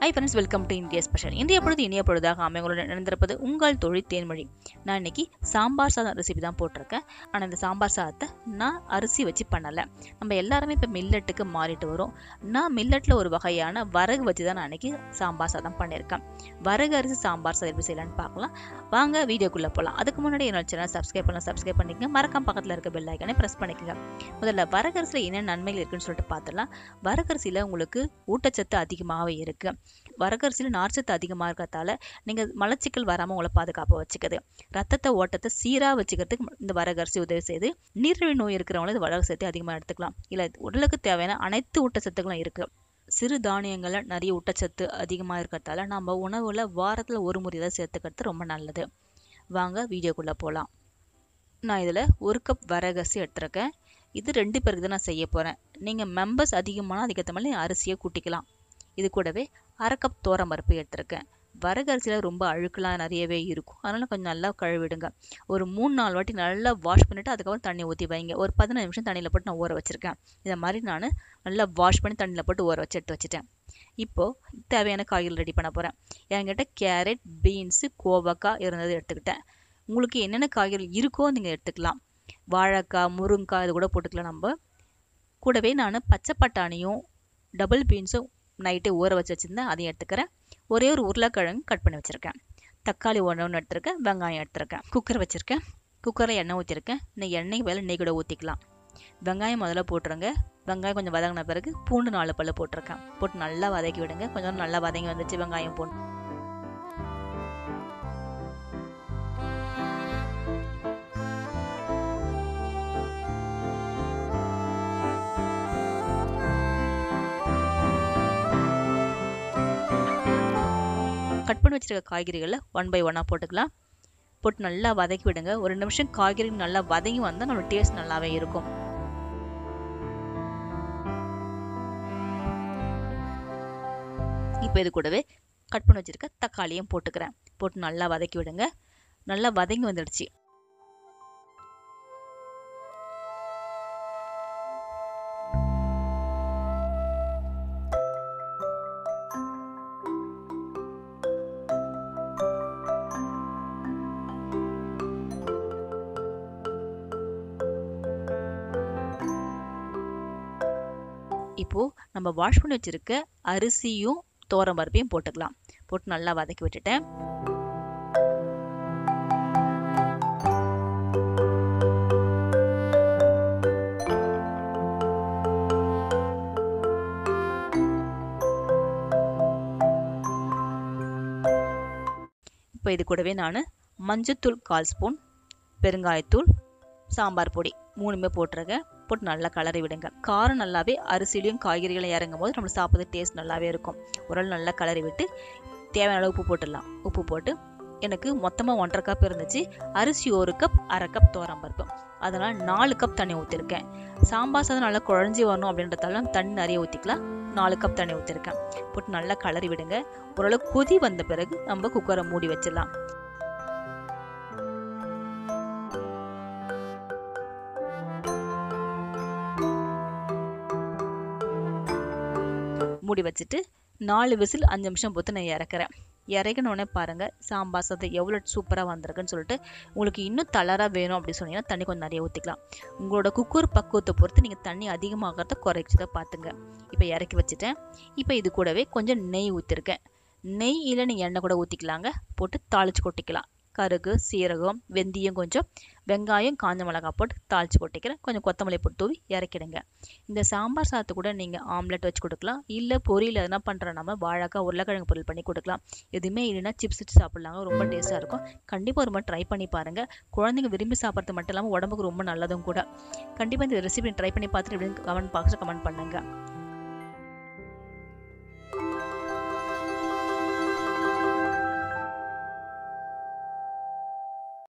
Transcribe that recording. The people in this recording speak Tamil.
hi friends welcome to India special இந்திய பொழுது இனிய பொழுதாக அமைங்களுடன் இணைந்திருப்பது உங்கள் தொழில் தேன்மொழி நான் இன்னைக்கு சாம்பார் சாதம் ரெசிபி தான் போட்டிருக்கேன் ஆனால் இந்த சாம்பார் சாதத்தை நான் அரிசி வச்சு பண்ணலை நம்ம எல்லாருமே இப்போ மில்லட்டுக்கு மாறிட்டு வரோம் நான் மில்லட்டில் ஒரு வகையான வரகு வச்சு தான் நான் இன்னைக்கு சாம்பார் சாதம் பண்ணியிருக்கேன் வரகு அரிசி சாம்பார் சாதம் எப்படி செய்யலாம்னு பார்க்கலாம் வாங்க வீடியோக்குள்ளே போகலாம் அதுக்கு முன்னாடி என்னோட சேனல் சப்ஸ்கிரைப் பண்ணலாம் சப்ஸ்கிரைப் பண்ணிக்கங்க மறக்காம பக்கத்தில் இருக்க பெல் ஐக்கனை ப்ரெஸ் பண்ணிக்கங்க முதல்ல வரகரிசியில் என்ன நன்மைகள் இருக்குன்னு சொல்லிட்டு பார்த்துடலாம் வரகரிசியில் உங்களுக்கு ஊட்டச்சத்து அதிகமாகவே இருக்குது வரகரிசியில் நார்ச்சத்து அதிகமாக இருக்கிறதால நீங்கள் மலச்சிக்கல் வராமல் உங்களை பாதுகாப்பாக வச்சுக்குது ரத்தத்தை ஓட்டத்தை சீராக வச்சுக்கிறதுக்கு இந்த வரகரிசி உதவி செய்யுது நீரிழிவு நோய் இருக்கிறவங்களும் இந்த வரகரிசி அதிகமாக எடுத்துக்கலாம் இல்லை உடலுக்கு தேவையான அனைத்து ஊட்டச்சத்துக்களும் இருக்குது சிறு தானியங்களில் நிறைய ஊட்டச்சத்து அதிகமாக இருக்கிறதால நம்ம உணவில் வாரத்தில் ஒரு முறை தான் சேர்த்துக்கிறது ரொம்ப நல்லது வாங்க வீடியோக்குள்ளே போகலாம் நான் இதில் ஒரு கப் வரகரிசி எடுத்திருக்கேன் இது ரெண்டு பேருக்கு தான் நான் செய்ய போகிறேன் நீங்கள் மெம்பர்ஸ் அதிகமான அதுக்கேற்ற மாதிரி அரிசியை கூட்டிக்கலாம் இது கூடவே அரை கப் பருப்பு எடுத்திருக்கேன் வரகரிசியில் ரொம்ப அழுக்கெலாம் நிறையவே இருக்கும் அதனால் கொஞ்சம் நல்லா கழுவிடுங்க ஒரு மூணு நாலு வாட்டி நல்லா வாஷ் பண்ணிவிட்டு அதுக்கப்புறம் தண்ணி ஊற்றி வைங்க ஒரு பதினஞ்சு நிமிஷம் தண்ணியில் போட்டு நான் ஊற வச்சுருக்கேன் இதை மாதிரி நான் நல்லா வாஷ் பண்ணி தண்ணியில் போட்டு ஊற வச்சு எடுத்து வச்சுட்டேன் இப்போது தேவையான காய்கறி ரெடி பண்ண போகிறேன் என்கிட்ட கேரட் பீன்ஸு கோவக்காய் இருந்தது எடுத்துக்கிட்டேன் உங்களுக்கு என்னென்ன காய்கறி இருக்கோ நீங்கள் எடுத்துக்கலாம் வாழைக்காய் முருங்காய் இது கூட போட்டுக்கலாம் நம்ம கூடவே நான் பச்சை பட்டாணியும் டபுள் பீன்ஸும் நைட்டே ஊற வச்சு வச்சுருந்தேன் அதையும் எடுத்துக்கிறேன் ஒரே ஒரு உருளைக்கிழங்கு கட் பண்ணி வச்சுருக்கேன் தக்காளி ஒன்று ஒன்று எடுத்துருக்கேன் வெங்காயம் எடுத்துருக்கேன் குக்கர் வச்சுருக்கேன் குக்கரில் எண்ணெய் ஊற்றிருக்கேன் இந்த எண்ணெய் வேலை நெய் கூட ஊற்றிக்கலாம் வெங்காயம் முதல்ல போட்டுருங்க வெங்காயம் கொஞ்சம் வதங்கின பிறகு பூண்டு நாலு பல்ல போட்டிருக்கேன் போட்டு நல்லா வதக்கி விடுங்க கொஞ்சம் நல்லா வதங்கி வந்துச்சு வெங்காயம் போட்டு கட் பண்ணி வச்சிருக்க காய்கறிகளை ஒன் பை ஒன்னாக போட்டுக்கலாம் போட்டு நல்லா வதக்கி விடுங்க ஒரு நிமிஷம் காய்கறி நல்லா வதங்கி வந்தால் நம்மளோட டேஸ்ட் நல்லாவே இருக்கும் இப்போ இது கூடவே கட் பண்ணி வச்சிருக்க தக்காளியும் போட்டுக்கிறேன் போட்டு நல்லா வதக்கி விடுங்க நல்லா வதங்கி வந்துடுச்சு இப்போது நம்ம வாஷ் பண்ணி வச்சுருக்க அரிசியும் தோரம் பருப்பையும் போட்டுக்கலாம் போட்டு நல்லா வதக்கி விட்டுட்டேன் இப்போ இது கூடவே நான் மஞ்சத்தூள் கால் ஸ்பூன் பெருங்காயத்தூள் சாம்பார் பொடி மூணுமே போட்டிருக்கேன் போட்டு நல்லா கலரி விடுங்க காரம் நல்லாவே அரிசிலையும் காய்கறிகளும் இறங்கும் போது நம்ம சாப்பிட்றது டேஸ்ட் நல்லாவே இருக்கும் உரல் நல்லா கலரி விட்டு தேவையான அளவு உப்பு போட்டுடலாம் உப்பு போட்டு எனக்கு மொத்தமாக ஒன்றரை கப் இருந்துச்சு அரிசி ஒரு கப் அரை கப் பருப்பு அதனால் நாலு கப் தண்ணி ஊற்றிருக்கேன் சாம்பார் சாதம் நல்லா குழஞ்சி வரணும் அப்படின்றதால தண்ணி நிறைய ஊற்றிக்கலாம் நாலு கப் தண்ணி ஊற்றிருக்கேன் போட்டு நல்லா கலரி விடுங்க ஓரளவு கொதி வந்த பிறகு நம்ம குக்கரை மூடி வச்சிடலாம் மூடி வச்சுட்டு நாலு விசில் அஞ்சு நிமிஷம் பொறுத்து நான் இறக்குறேன் இறக்கணுன்னே பாருங்கள் சாம்பார் சாதம் எவ்வளோ சூப்பராக வந்திருக்குன்னு சொல்லிட்டு உங்களுக்கு இன்னும் தளராக வேணும் அப்படின்னு சொன்னீங்கன்னா தண்ணி கொஞ்சம் நிறைய ஊற்றிக்கலாம் உங்களோட குக்கர் பக்குவத்தை பொறுத்து நீங்கள் தண்ணி அதிகமாகிறத குறைச்சி தான் பார்த்துங்க இப்போ இறக்கி வச்சுட்டேன் இப்போ இது கூடவே கொஞ்சம் நெய் ஊற்றிருக்கேன் நெய் இல்லை நீங்கள் எண்ணெய் கூட ஊற்றிக்கலாங்க போட்டு தாளித்து கொட்டிக்கலாம் கருகு சீரகம் வெந்தயம் கொஞ்சம் வெங்காயம் காஞ்ச மிளகாய் போட்டு தாளித்து கொட்டிக்கிறேன் கொஞ்சம் கொத்தமல்லி போட்டு தூவி இறக்கிடுங்க இந்த சாம்பார் சாதத்தை கூட நீங்கள் ஆம்லெட் வச்சு கொடுக்கலாம் இல்லை பொரியல் எதனா பண்ணுற நம்ம வாழைக்காய் உருளைக்கிழங்கு பொரியல் பண்ணி கொடுக்கலாம் எதுவுமே இல்லைன்னா சிப்ஸ் வச்சு சாப்பிட்லாங்க ரொம்ப டேஸ்ட்டாக இருக்கும் கண்டிப்பாக ஒரு மாதிரி ட்ரை பண்ணி பாருங்கள் குழந்தைங்க விரும்பி சாப்பிட்றது மட்டும் இல்லாமல் உடம்புக்கு ரொம்ப நல்லதும் கூட கண்டிப்பாக இந்த ரெசிபி ட்ரை பண்ணி பார்த்துட்டு எப்படின்னு கமெண்ட் பாக்ஸில் கமெண்ட் பண்ணுங்கள்